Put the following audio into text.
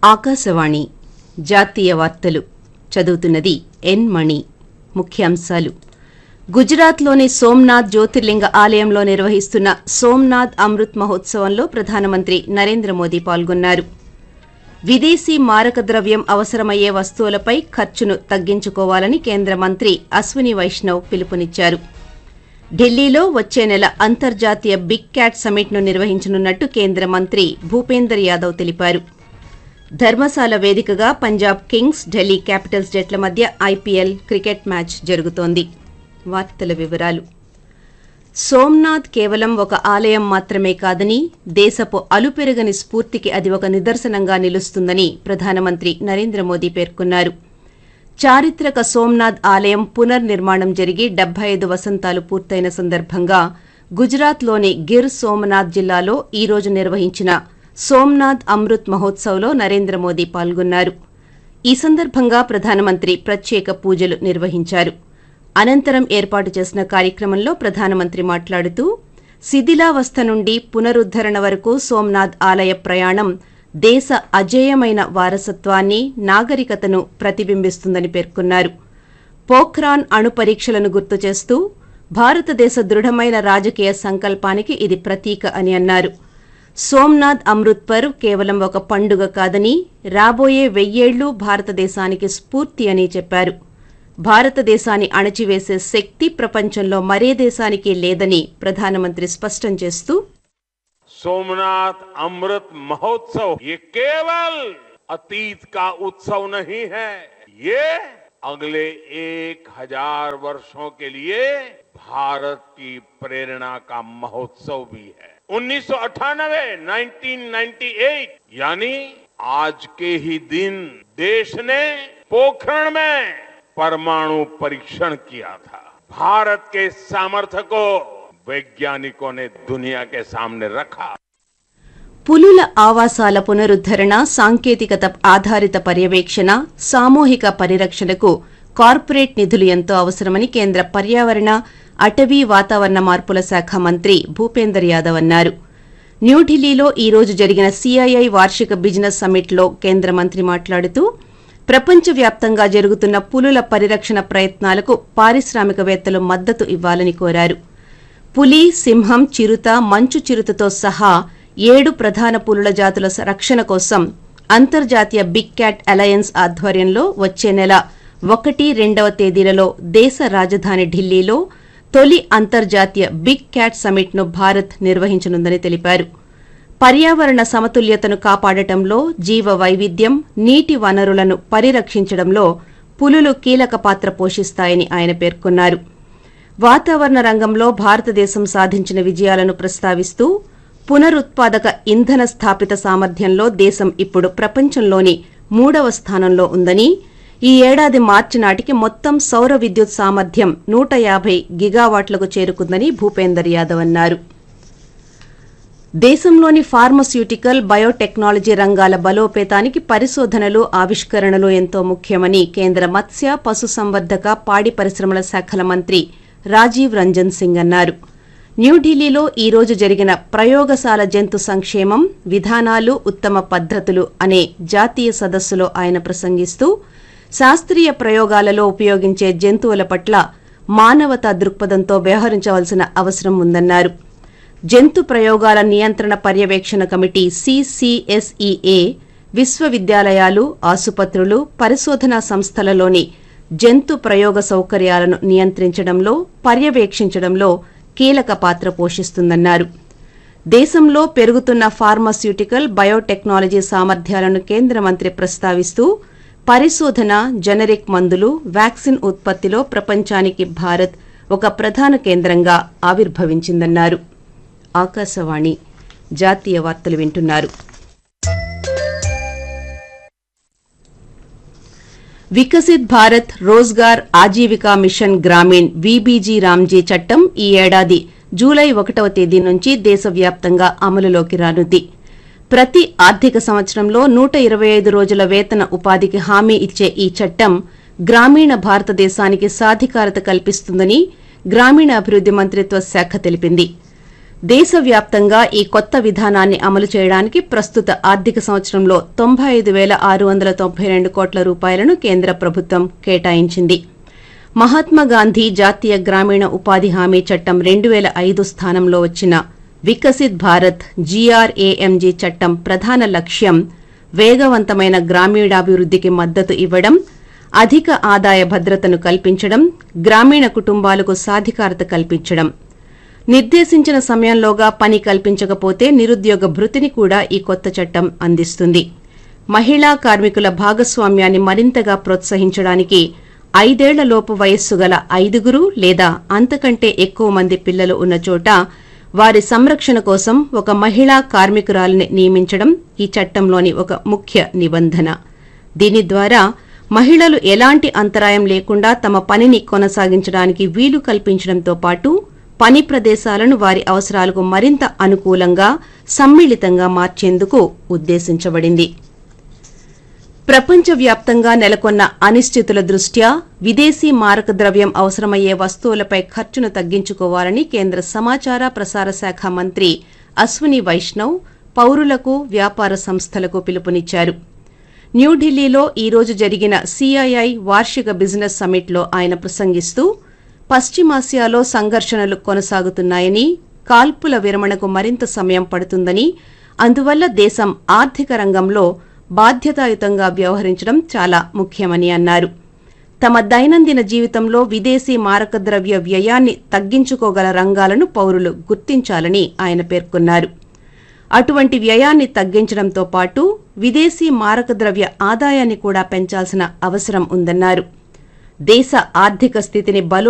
ఆకాశవాణి జాతీయ వార్తలు చదువుతున్నది ఎన్ మణి ముఖ్యాంశాలు గుజరాత్లోని సోమ్నాథ్ జ్యోతిర్లింగ ఆలయంలో నిర్వహిస్తున్న సోమ్నాథ్ అమృత్ మహోత్సవంలో ప్రధానమంత్రి నరేంద్ర మోదీ పాల్గొన్నారు విదేశీ మారక ద్రవ్యం అవసరమయ్యే వస్తువులపై ఖర్చును తగ్గించుకోవాలని కేంద్ర మంత్రి అశ్విని వైష్ణవ్ పిలుపునిచ్చారు ఢిల్లీలో వచ్చే నెల అంతర్జాతీయ బిగ్ క్యాట్ సమ్మిట్ను నిర్వహించనున్నట్టు కేంద్ర మంత్రి భూపేందర్ యాదవ్ తెలిపారు ధర్మశాల వేదికగా పంజాబ్ కింగ్స్ ఢిల్లీ క్యాపిటల్స్ జట్ల మధ్య ఐపీఎల్ క్రికెట్ మ్యాచ్ జరుగుతోంది వార్తల వివరాలు సోమ్నాథ్ కేవలం ఒక ఆలయం మాత్రమే కాదని దేశపు అలుపెరగని స్ఫూర్తికి అది ఒక నిదర్శనంగా నిలుస్తుందని ప్రధానమంత్రి నరేంద్ర మోదీ పేర్కొన్నారు చారిత్రక సోమ్నాథ్ ఆలయం పునర్నిర్మాణం జరిగి డెబ్బై ఐదు వసంతాలు పూర్తయిన సందర్భంగా గుజరాత్లోని గిర్ సోమనాథ్ జిల్లాలో ఈ రోజు నిర్వహించిన సోమ్నాథ్ అమృత్ మహోత్సవ్లో నరేంద్ర మోదీ పాల్గొన్నారు ఈ సందర్భంగా ప్రధానమంత్రి ప్రత్యేక పూజలు నిర్వహించారు అనంతరం ఏర్పాటు చేసిన కార్యక్రమంలో ప్రధానమంత్రి మాట్లాడుతూ శిథిలావస్థ నుండి పునరుద్దరణ వరకు సోమ్నాథ్ ఆలయ ప్రయాణం దేశ అజేయమైన వారసత్వాన్ని నాగరికతను ప్రతిబింబిస్తుందని పేర్కొన్నారు పోఖ్రాన్ అణు పరీక్షలను గుర్తు చేస్తూ భారతదేశ దృఢమైన రాజకీయ సంకల్పానికి ఇది ప్రతీక అని అన్నారు సోమ్నాథ్ అమృత్ పర్వ్ కేవలం ఒక పండుగ కాదని రాబోయే వెయ్యేళ్లు భారతదేశానికి స్ఫూర్తి అని చెప్పారు భారతదేశాన్ని అణచివేసే శక్తి ప్రపంచంలో మరే దేశానికి లేదని ప్రధానమంత్రి స్పష్టం చేస్తూ सोमनाथ अमृत महोत्सव ये केवल अतीत का उत्सव नहीं है ये अगले एक हजार वर्षों के लिए भारत की प्रेरणा का महोत्सव भी है 1998 1998 यानी आज के ही दिन देश ने पोखरण में परमाणु परीक्षण किया था भारत के सामर्थ्य को वैज्ञानिकों ने दुनिया के सामने रखा పులుల ఆవాసాల పునరుద్దరణ సాంకేతికత ఆధారిత పర్యవేక్షణ సామూహిక పరిరక్షణకు కార్పొరేట్ నిధులు ఎంతో అవసరమని కేంద్ర పర్యావరణ అటవీ వాతావరణ మార్పుల శాఖ మంత్రి భూపేందర్ యాదవ్ అన్నారు న్యూఢిల్లీలో ఈ రోజు జరిగిన సిఐఐ వార్షిక బిజినెస్ సమ్మిట్లో కేంద్ర మంత్రి మాట్లాడుతూ ప్రపంచవ్యాప్తంగా జరుగుతున్న పులుల పరిరక్షణ ప్రయత్నాలకు పారిశ్రామికవేత్తలు మద్దతు ఇవ్వాలని కోరారు పులి సింహం చిరుత మంచు చిరుతతో సహా ఏడు ప్రధాన పులుల జాతుల రక్షణ కోసం అంతర్జాతీయ బిగ్ క్యాట్ అలయన్స్ ఆధ్వర్యంలో వచ్చే నెల ఒకటి రెండవ తేదీలలో దేశ రాజధాని ఢిల్లీలో తొలి అంతర్జాతీయ బిగ్ క్యాట్ సమ్మిట్ను భారత్ నిర్వహించనుందని తెలిపారు పర్యావరణ సమతుల్యతను కాపాడటంలో జీవ వైవిధ్యం నీటి వనరులను పరిరక్షించడంలో పులులు కీలక పాత్ర పోషిస్తాయని ఆయన పేర్కొన్నారు వాతావరణ రంగంలో భారతదేశం సాధించిన విజయాలను ప్రస్తావిస్తూ పునరుత్పాదక ఇంధన స్థాపిత సామర్థ్యంలో దేశం ఇప్పుడు ప్రపంచంలోని మూడవ స్థానంలో ఉందని ఈ ఏడాది మార్చి నాటికి మొత్తం సౌర విద్యుత్ సామర్థ్యం నూట యాభై గిగావాట్లకు చేరుకుందని భూపేందర్ యాదవ్ అన్నారు దేశంలోని ఫార్మస్యూటికల్ బయోటెక్నాలజీ రంగాల బలోపేతానికి పరిశోధనలు ఆవిష్కరణలు ఎంతో ముఖ్యమని కేంద్ర మత్స్య పశుసంవర్ధక పాడి పరిశ్రమల శాఖల మంత్రి రాజీవ్ రంజన్ సింగ్ అన్నారు న్యూఢిల్లీలో ఈ రోజు జరిగిన ప్రయోగశాల జంతు సంక్షేమం విధానాలు ఉత్తమ పద్దతులు అనే జాతీయ సదస్సులో ఆయన ప్రసంగిస్తూ శాస్త్రీయ ప్రయోగాలలో ఉపయోగించే జంతువుల పట్ల మానవతా దృక్పథంతో వ్యవహరించవలసిన అవసరం ఉందన్నారు జంతు ప్రయోగాల నియంత్రణ పర్యవేక్షణ కమిటీ సిసిఎస్ఈఏ విశ్వవిద్యాలయాలు ఆసుపత్రులు పరిశోధనా సంస్థలలోని జంతు ప్రయోగ సౌకర్యాలను నియంత్రించడంలో పర్యవేక్షించడంలో కీలక పాత్ర పోషిస్తుందన్నారు దేశంలో పెరుగుతున్న ఫార్మాస్యూటికల్ బయోటెక్నాలజీ సామర్థ్యాలను కేంద్ర మంత్రి ప్రస్తావిస్తూ పరిశోధన జనరిక్ మందులు వ్యాక్సిన్ ఉత్పత్తిలో ప్రపంచానికి భారత్ ఒక ప్రధాన కేంద్రంగా ఆవిర్భవించిందన్నారు ఆకాశవాణి జాతీయ వార్తలు వింటున్నారు Viksit Bharat Rozgar Ajeevika mission Gramin VBG RAM G చట్టం ఈ ఏడాది జూలై ఒకటవ తేదీ నుంచి దేశవ్యాప్తంగా అమలులోకి రానుంది ప్రతి ఆర్థిక సంవత్సరంలో నూట ఇరవై ఐదు రోజుల వేతన ఉపాధికి హామీ ఇచ్చే ఈ చట్టం గ్రామీణ భారతదేశానికి సాధికారత కల్పిస్తుందని గ్రామీణాభివృద్ది మంత్రిత్వ శాఖ తెలిపింది దేశవ్యాప్తంగా ఈ కొత్త విధానాన్ని అమలు చేయడానికి ప్రస్తుత ఆర్థిక సంవత్సరంలో తొంభై ఐదు వేల ఆరు వందల తొంభై రెండు కోట్ల రూపాయలను కేంద్ర ప్రభుత్వం కేటాయించింది మహాత్మాగాంధీ జాతీయ గ్రామీణ ఉపాధి హామీ చట్టం రెండు వేల ఐదు స్థానంలో వచ్చిన వికసిత్ భారత్ జీఆర్ఏఎంజీ చట్టం ప్రధాన లక్ష్యం వేగవంతమైన గ్రామీణాభివృద్ధికి మద్దతు ఇవ్వడం అధిక ఆదాయ భద్రతను కల్పించడం గ్రామీణ కుటుంబాలకు సాధికారత కల్పించడం నిర్దేశించిన సమయంలోగా పని కల్పించకపోతే నిరుద్యోగ భృతిని కూడా ఈ కొత్త చట్టం అందిస్తుంది మహిళా కార్మికుల భాగస్వామ్యాన్ని మరింతగా ప్రోత్సహించడానికి ఐదేళ్లలోపు వయస్సు గల ఐదుగురు లేదా అంతకంటే ఎక్కువ మంది పిల్లలు ఉన్న చోట వారి సంరక్షణ కోసం ఒక మహిళా కార్మికురాలిని నియమించడం ఈ చట్టంలోని ఒక ముఖ్య నిబంధన దీని ద్వారా మహిళలు ఎలాంటి అంతరాయం లేకుండా తమ పనిని కొనసాగించడానికి వీలు కల్పించడంతో పాటు పని ప్రదేశాలను వారి అవసరాలకు మరింత అనుకూలంగా సమ్మిళితంగా మార్చేందుకు ఉద్దేశించబడింది ప్రపంచవ్యాప్తంగా నెలకొన్న అనిశ్చితుల దృష్ట్యా విదేశీ మారక ద్రవ్యం అవసరమయ్యే వస్తువులపై ఖర్చును తగ్గించుకోవాలని కేంద్ర సమాచార ప్రసార శాఖ మంత్రి అశ్విని వైష్ణవ్ పౌరులకు వ్యాపార సంస్థలకు పిలుపునిచ్చారు న్యూఢిల్లీలో ఈ రోజు జరిగిన సిఐఐ వార్షిక బిజినెస్ సమ్మిట్లో ఆయన ప్రసంగిస్తూ పశ్చిమాసియాలో సంఘర్షణలు కొనసాగుతున్నాయని కాల్పుల విరమణకు మరింత సమయం పడుతుందని అందువల్ల దేశం ఆర్థిక రంగంలో బాధ్యతాయుతంగా వ్యవహరించడం చాలా ముఖ్యమని అన్నారు తమ దైనందిన జీవితంలో విదేశీ మారక ద్రవ్య వ్యయాన్ని తగ్గించుకోగల రంగాలను పౌరులు గుర్తించాలని ఆయన పేర్కొన్నారు అటువంటి వ్యయాన్ని తగ్గించడంతో పాటు విదేశీ మారక ద్రవ్య ఆదాయాన్ని కూడా పెంచాల్సిన అవసరం ఉందన్నారు దేశ ఆర్థిక స్థితిని బలో